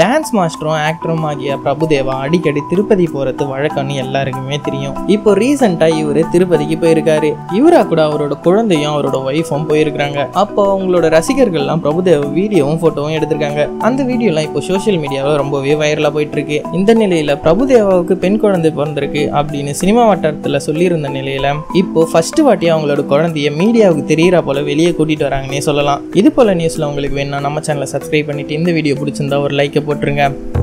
dance மாஸ்டரும் ஆக்டரும் ஆகிய பிரபுதேவா அடிக்கடி திருப்பதி போறது வழக்கம்னு எல்லாருக்குமே தெரியும் இப்போ ரீசெண்டா இவர் திருப்பதிக்கு போயிருக்காரு இவரா கூட அவரோட குழந்தையும் அவரோட ஒய்ஃபும் போயிருக்காங்க அப்போ அவங்களோட ரசிகர்கள்லாம் பிரபுதேவா வீடியோவும் போட்டோவும் எடுத்திருக்காங்க அந்த வீடியோலாம் இப்போ சோஷியல் மீடியாவில் ரொம்பவே வைரலாக போயிட்டு இருக்கு இந்த நிலையில பிரபுதேவாவுக்கு பெண் குழந்தை பிறந்திருக்கு அப்படின்னு சினிமா வட்டாரத்தில் சொல்லியிருந்த நிலையில இப்போ ஃபர்ஸ்ட் வாட்டி அவங்களோட குழந்தைய மீடியாவுக்கு தெரியறா போல வெளியே கூட்டிட்டு வராங்கன்னே சொல்லலாம் இது போல நியூஸ்ல உங்களுக்கு வேணும்னா நம்ம சேனலை சப்ஸ்கிரைப் பண்ணிட்டு இந்த வீடியோ பிடிச்சிருந்தா ஒரு லைக்கை போட்டுருங்க